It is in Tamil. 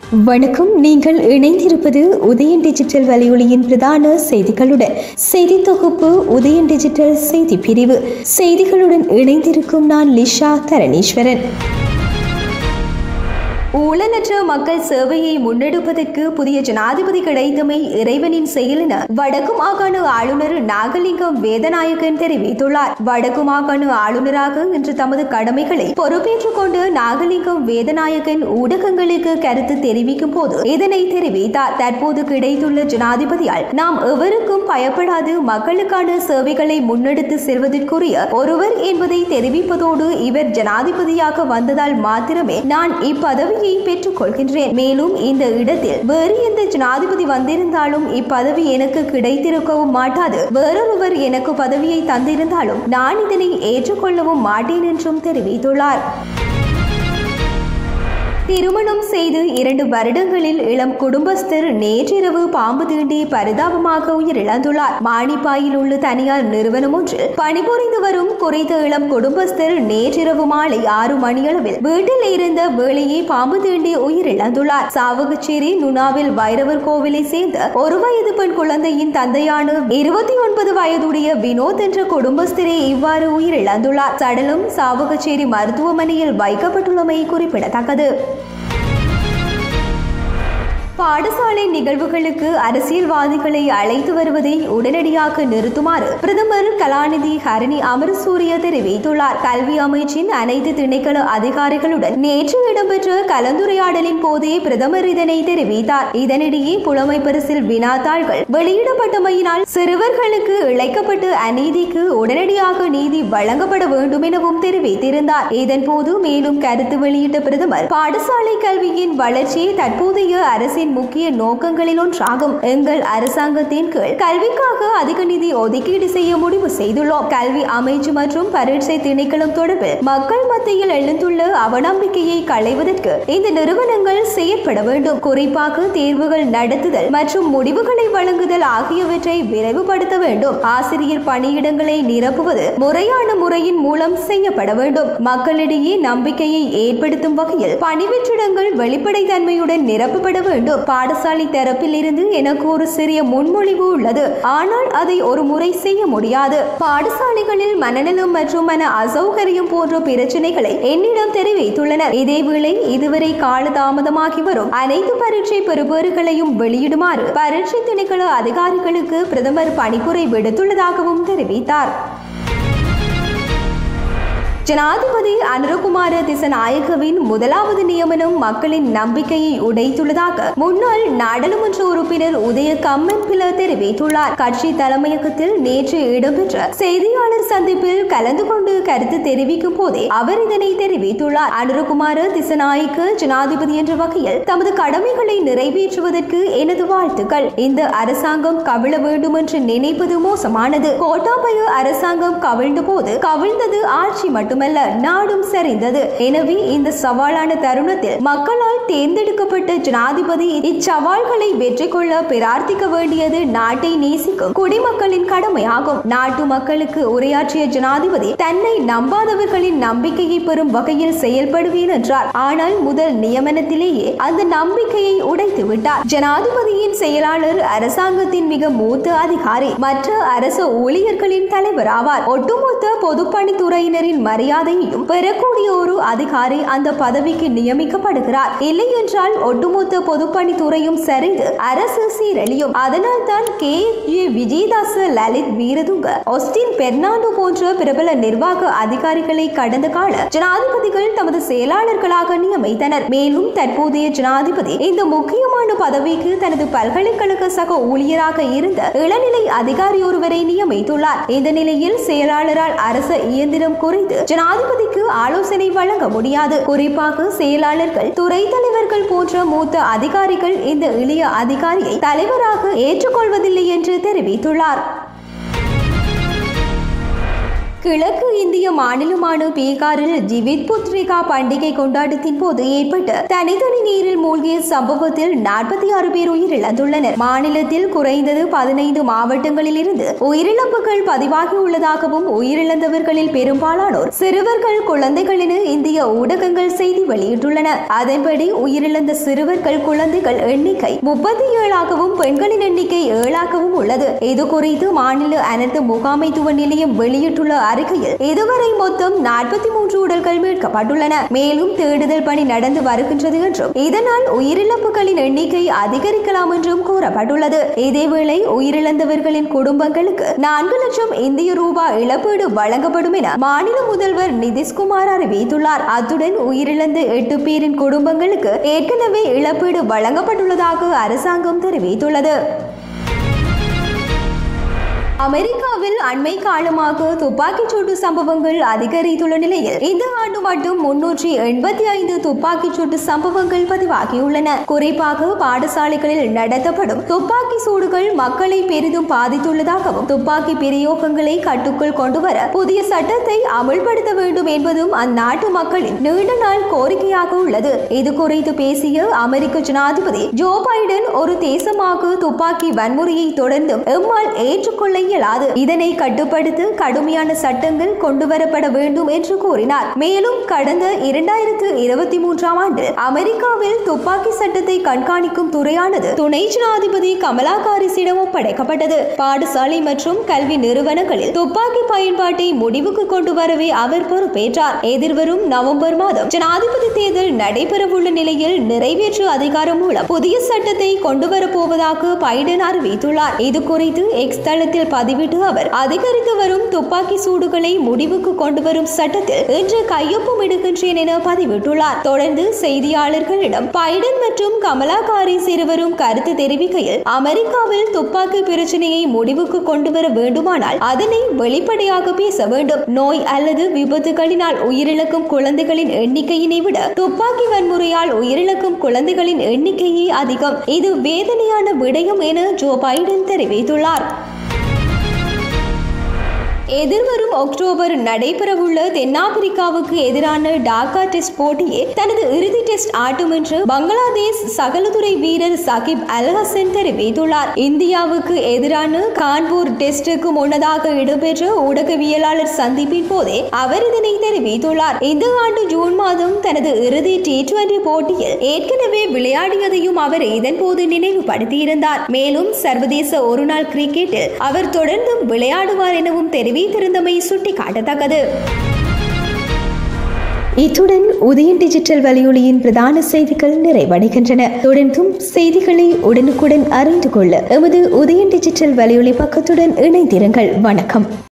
வணக்கம் நீங்கள் இணைந்திருப்பது உதயன் டிஜிட்டல் வலையொலியின் பிரதான செய்திகளுடன் செய்தி தொகுப்பு உதயன் டிஜிட்டல் செய்தி பிரிவு செய்திகளுடன் இணைந்திருக்கும் நான் லிஷா தரணீஸ்வரன் ஊழலற்ற மக்கள் சேவையை முன்னெடுப்பதற்கு புதிய ஜனாதிபதி கிடைத்தமை இறைவனின் செயல் என வடக்கு மாகாண ஆளுநர் நாகலிங்கம் வேதநாயகன் தெரிவித்துள்ளார் வடக்கு மாகாண ஆளுநராக இன்று தமது கடமைகளை பொறுப்பேற்றுக் கொண்டு நாகலிங்கம் வேதநாயகன் ஊடகங்களுக்கு கருத்து தெரிவிக்கும் போது இதனை தெரிவித்தார் தற்போது கிடைத்துள்ள ஜனாதிபதியால் நாம் எவருக்கும் பயப்படாது மக்களுக்கான சேவைகளை முன்னெடுத்து செல்வதற்குரிய ஒருவர் என்பதை தெரிவிப்பதோடு இவர் ஜனாதிபதியாக வந்ததால் மாத்திரமே நான் இப்பதவியை பெற்றுக் கொள்கின்றேன் மேலும் இந்த இடத்தில் வேறு எந்த ஜனாதிபதி வந்திருந்தாலும் இப்பதவி எனக்கு கிடைத்திருக்கவும் மாட்டாது வேறொருவர் எனக்கு பதவியை தந்திருந்தாலும் நான் இதனை ஏற்றுக்கொள்ளவும் மாட்டேன் என்றும் தெரிவித்துள்ளார் திருமணம் செய்து இரண்டு வருடங்களில் இளம் குடும்பஸ்தர் நேற்றிரவு பாம்பு தீண்டி பரிதாபமாக உயிரிழந்துள்ளார் மாணிப்பாயில் உள்ள தனியார் நிறுவனம் ஒன்றில் பணிபுரிந்து வரும் குறித்த இளம் குடும்பஸ்தர் நேற்றிரவு மாலை ஆறு மணியளவில் வீட்டில் இருந்த வேளையே பாம்பு தீண்டி உயிரிழந்துள்ளார் சாவகச்சேரி நுணாவில் வைரவர் கோவிலை சேர்ந்த ஒரு வயது பெண் குழந்தையின் தந்தையான இருபத்தி ஒன்பது வயதுடைய வினோத் என்ற குடும்பஸ்தரே இவ்வாறு உயிரிழந்துள்ளார் சடலம் சாவகச்சேரி மருத்துவமனையில் வைக்கப்பட்டுள்ளமை குறிப்பிடத்தக்கது பாடசாலை நிகழ்வுகளுக்கு அரசியல்வாதிகளை அழைத்து வருவதை உடனடியாக நிறுத்துமாறு பிரதமர் கலாநிதி ஹரணி அமரசூரிய தெரிவித்துள்ளார் கல்வி அமைச்சின் அனைத்து திணைக்கள அதிகாரிகளுடன் நேற்று இடம்பெற்ற கலந்துரையாடலின் போதே பிரதமர் இதனை தெரிவித்தார் இதனிடையே புலமை பரிசில் வினாத்தாள்கள் வெளியிடப்பட்டமையினால் சிறுவர்களுக்கு இழைக்கப்பட்ட அநீதிக்கு உடனடியாக நீதி வழங்கப்பட வேண்டும் எனவும் தெரிவித்திருந்தார் இதன்போது மேலும் கருத்து வெளியிட்ட பிரதமர் பாடசாலை கல்வியின் வளர்ச்சி தற்போதைய அரசின் அரசின் முக்கிய நோக்கங்களில் ஒன்றாகும் எங்கள் அரசாங்கத்தின் கீழ் கல்விக்காக அதிக நிதி ஒதுக்கீடு செய்ய முடிவு செய்துள்ளோம் கல்வி அமைச்சு மற்றும் பரீட்சை திணைக்களம் தொடர்பில் மக்கள் மத்தியில் எழுந்துள்ள அவநம்பிக்கையை களைவதற்கு இந்த நிறுவனங்கள் செயற்பட வேண்டும் குறிப்பாக தேர்வுகள் நடத்துதல் மற்றும் முடிவுகளை வழங்குதல் ஆகியவற்றை விரைவுபடுத்த வேண்டும் ஆசிரியர் பணியிடங்களை நிரப்புவது முறையான முறையின் மூலம் செய்யப்பட வேண்டும் மக்களிடையே நம்பிக்கையை ஏற்படுத்தும் வகையில் பணிவெற்றிடங்கள் வெளிப்படைத்தன்மையுடன் நிரப்பப்பட வேண்டும் பாடசாலை தரப்பில் இருந்து எனக்கு ஒரு சிறிய முன்மொழிவு உள்ளது ஆனால் அதை ஒரு முறை செய்ய முடியாது பாடசாலைகளில் மனநலம் மற்றும் மன அசௌகரியம் போன்ற பிரச்சனைகளை என்னிடம் தெரிவித்துள்ளனர் இதேவேளை இதுவரை காலதாமதமாகி வரும் அனைத்து பரீட்சை பெறுபேறுகளையும் வெளியிடுமாறு பரீட்சை திணைக்கள அதிகாரிகளுக்கு பிரதமர் பணிப்புரை விடுத்துள்ளதாகவும் தெரிவித்தார் ஜனாதிபதி அனுரகுமார திசநாயகவின் முதலாவது நியமனம் மக்களின் நம்பிக்கையை உடைத்துள்ளதாக முன்னாள் நாடாளுமன்ற உறுப்பினர் உதய கம்மன் பில தெரிவித்துள்ளார் கட்சி தலைமையகத்தில் நேற்று இடம்பெற்ற செய்தியாளர் சந்திப்பில் கலந்து கொண்டு கருத்து தெரிவிக்கும் போதே அவர் இதனை தெரிவித்துள்ளார் அனுரகுமார திசநாயக்க ஜனாதிபதி என்ற வகையில் தமது கடமைகளை நிறைவேற்றுவதற்கு எனது வாழ்த்துக்கள் இந்த அரசாங்கம் கவிழ வேண்டும் என்று நினைப்பது மோசமானது கோட்டாபய அரசாங்கம் கவிழ்ந்த போது கவிழ்ந்தது ஆட்சி மட்டும் மட்டுமல்ல நாடும் சரிந்தது எனவே இந்த சவாலான தருணத்தில் மக்களால் தேர்ந்தெடுக்கப்பட்ட ஜனாதிபதி இச்சவால்களை வெற்றி கொள்ள பிரார்த்திக்க வேண்டியது நாட்டை நேசிக்கும் குடிமக்களின் கடமையாகும் நாட்டு மக்களுக்கு உரையாற்றிய ஜனாதிபதி தன்னை நம்பாதவர்களின் நம்பிக்கையை பெறும் வகையில் செயல்படுவேன் என்றார் ஆனால் முதல் நியமனத்திலேயே அந்த நம்பிக்கையை உடைத்து விட்டார் ஜனாதிபதியின் செயலாளர் அரசாங்கத்தின் மிக மூத்த அதிகாரி மற்ற அரசு ஊழியர்களின் தலைவர் ஆவார் ஒட்டுமொத்த பொதுப்பணித்துறையினரின் மரியாதை மரியாதையையும் பெறக்கூடிய ஒரு அதிகாரி அந்த பதவிக்கு நியமிக்கப்படுகிறார் இல்லை என்றால் ஒட்டுமொத்த பொதுப்பணித்துறையும் சரிந்து அரசு சீரழியும் அதனால் தான் கே ஏ விஜயதாச லலித் வீரதுங்க ஒஸ்டின் பெர்னாண்டோ போன்ற பிரபல நிர்வாக அதிகாரிகளை கடந்த கால ஜனாதிபதிகள் தமது செயலாளர்களாக நியமித்தனர் மேலும் தற்போதைய ஜனாதிபதி இந்த முக்கியமான பதவிக்கு தனது பல்கலைக்கழக சக ஊழியராக இருந்த இளநிலை அதிகாரி ஒருவரை நியமித்துள்ளார் இந்த நிலையில் செயலாளரால் அரச இயந்திரம் குறித்து ஜனாதிபதிக்கு ஆலோசனை வழங்க முடியாது குறிப்பாக செயலாளர்கள் துறை தலைவர்கள் போன்ற மூத்த அதிகாரிகள் இந்த இளைய அதிகாரியை தலைவராக ஏற்றுக்கொள்வதில்லை என்று தெரிவித்துள்ளார் கிழக்கு இந்திய மாநிலமான பீகாரில் ஜிவித் புத்ரிகா பண்டிகை கொண்டாட்டத்தின் போது ஏற்பட்ட தனித்தனி நீரில் மூழ்கிய சம்பவத்தில் நாற்பத்தி ஆறு பேர் உயிரிழந்துள்ளனர் மாநிலத்தில் குறைந்தது பதினைந்து மாவட்டங்களில் இருந்து உயிரிழப்புகள் பதிவாகியுள்ளதாகவும் உயிரிழந்தவர்களில் பெரும்பாலானோர் சிறுவர்கள் குழந்தைகள் என இந்திய ஊடகங்கள் செய்தி வெளியிட்டுள்ளன அதன்படி உயிரிழந்த சிறுவர்கள் குழந்தைகள் எண்ணிக்கை முப்பத்தி ஏழாகவும் பெண்களின் எண்ணிக்கை ஏழாகவும் உள்ளது இது குறித்து மாநில அனர்த்த முகாமைத்துவ நிலையம் வெளியிட்டுள்ள அறிக்கையில் இதுவரை மொத்தம் நாற்பத்தி மூன்று உடல்கள் மீட்கப்பட்டுள்ளன மேலும் தேடுதல் பணி நடந்து வருகின்றது என்றும் இதனால் உயிரிழப்புகளின் எண்ணிக்கை அதிகரிக்கலாம் என்றும் கூறப்பட்டுள்ளது இதேவேளை உயிரிழந்தவர்களின் குடும்பங்களுக்கு நான்கு லட்சம் இந்திய ரூபாய் இழப்பீடு வழங்கப்படும் என மாநில முதல்வர் நிதிஷ்குமார் அறிவித்துள்ளார் அத்துடன் உயிரிழந்த எட்டு பேரின் குடும்பங்களுக்கு ஏற்கனவே இழப்பீடு வழங்கப்பட்டுள்ளதாக அரசாங்கம் தெரிவித்துள்ளது அமெரிக்காவில் அண்மை காலமாக துப்பாக்கிச் சூட்டு சம்பவங்கள் அதிகரித்துள்ள நிலையில் இந்த ஆண்டு மட்டும் முன்னூற்றி எண்பத்தி ஐந்து துப்பாக்கிச் சூட்டு சம்பவங்கள் பதிவாகியுள்ளன குறிப்பாக பாடசாலைகளில் நடத்தப்படும் துப்பாக்கி சூடுகள் மக்களை பெரிதும் பாதித்துள்ளதாகவும் துப்பாக்கி பிரயோகங்களை கட்டுக்குள் கொண்டுவர புதிய சட்டத்தை அமல்படுத்த வேண்டும் என்பதும் அந்நாட்டு மக்களின் நீண்ட நாள் கோரிக்கையாக உள்ளது இது குறித்து பேசிய அமெரிக்க ஜனாதிபதி ஜோ பைடன் ஒரு தேசமாக துப்பாக்கி வன்முறையை தொடர்ந்தும் எம்மால் ஏற்றுக்கொள்ள இயலாது இதனை கட்டுப்படுத்த கடுமையான சட்டங்கள் கொண்டுவரப்பட வேண்டும் என்று கூறினார் மேலும் கடந்த இரண்டாயிரத்து இருபத்தி மூன்றாம் ஆண்டு அமெரிக்காவில் துப்பாக்கி சட்டத்தை கண்காணிக்கும் துறையானது துணை ஜனாதிபதி கமலா ஹாரிஸிடம் ஒப்படைக்கப்பட்டது பாடசாலை மற்றும் கல்வி நிறுவனங்களில் துப்பாக்கி பயன்பாட்டை முடிவுக்கு கொண்டு வரவே அவர் பொறுப்பேற்றார் எதிர்வரும் நவம்பர் மாதம் ஜனாதிபதி தேர்தல் நடைபெறவுள்ள நிலையில் நிறைவேற்று அதிகாரம் மூலம் புதிய சட்டத்தை கொண்டு வரப்போவதாக பைடன் அறிவித்துள்ளார் இது குறித்து எக்ஸ் தளத்தில் பதிவிட்டு அவர் அதிகரித்து வரும் துப்பாக்கி சூடுகளை முடிவுக்கு கொண்டு வரும் சட்டத்தில் இன்று கையொப்பமிடுகின்றேன் என பதிவிட்டுள்ளார் தொடர்ந்து செய்தியாளர்களிடம் பைடன் மற்றும் கமலா ஹாரிஸ் இருவரும் கருத்து தெரிவிக்கையில் அமெரிக்காவில் துப்பாக்கி பிரச்சனையை முடிவுக்கு கொண்டு வர வேண்டுமானால் அதனை வெளிப்படையாக பேச வேண்டும் நோய் அல்லது விபத்துகளினால் உயிரிழக்கும் குழந்தைகளின் எண்ணிக்கையினை விட துப்பாக்கி வன்முறையால் உயிரிழக்கும் குழந்தைகளின் எண்ணிக்கையே அதிகம் இது வேதனையான விடயம் என ஜோ பைடன் தெரிவித்துள்ளார் எதிர்வரும் அக்டோபர் நடைபெறவுள்ள தென்னாப்பிரிக்காவுக்கு எதிரான டாக்கா டெஸ்ட் போட்டியே தனது இறுதி டெஸ்ட் ஆட்டும் என்று பங்களாதேஷ் சகலதுறை வீரர் சகிப் அல் ஹசன் தெரிவித்துள்ளார் இந்தியாவுக்கு எதிரான கான்பூர் டெஸ்டுக்கு முன்னதாக இடம்பெற்ற ஊடகவியலாளர் சந்திப்பின் போதே அவர் இதனை தெரிவித்துள்ளார் இந்த ஆண்டு ஜூன் மாதம் தனது இறுதி டி டுவெண்டி போட்டியில் ஏற்கனவே விளையாடியதையும் அவர் இதன்போது நினைவுபடுத்தியிருந்தார் மேலும் சர்வதேச ஒருநாள் கிரிக்கெட்டில் அவர் தொடர்ந்தும் விளையாடுவார் எனவும் தெரிவித்திருந்தமை சுட்டிக்காட்டத்தக்கது இத்துடன் உதயன் டிஜிட்டல் வலையொலியின் பிரதான செய்திகள் நிறைவடைகின்றன தொடர்ந்தும் செய்திகளை உடனுக்குடன் அறிந்து கொள்ள எமது உதயன் டிஜிட்டல் வலையொலி பக்கத்துடன் இணைந்திருங்கள் வணக்கம்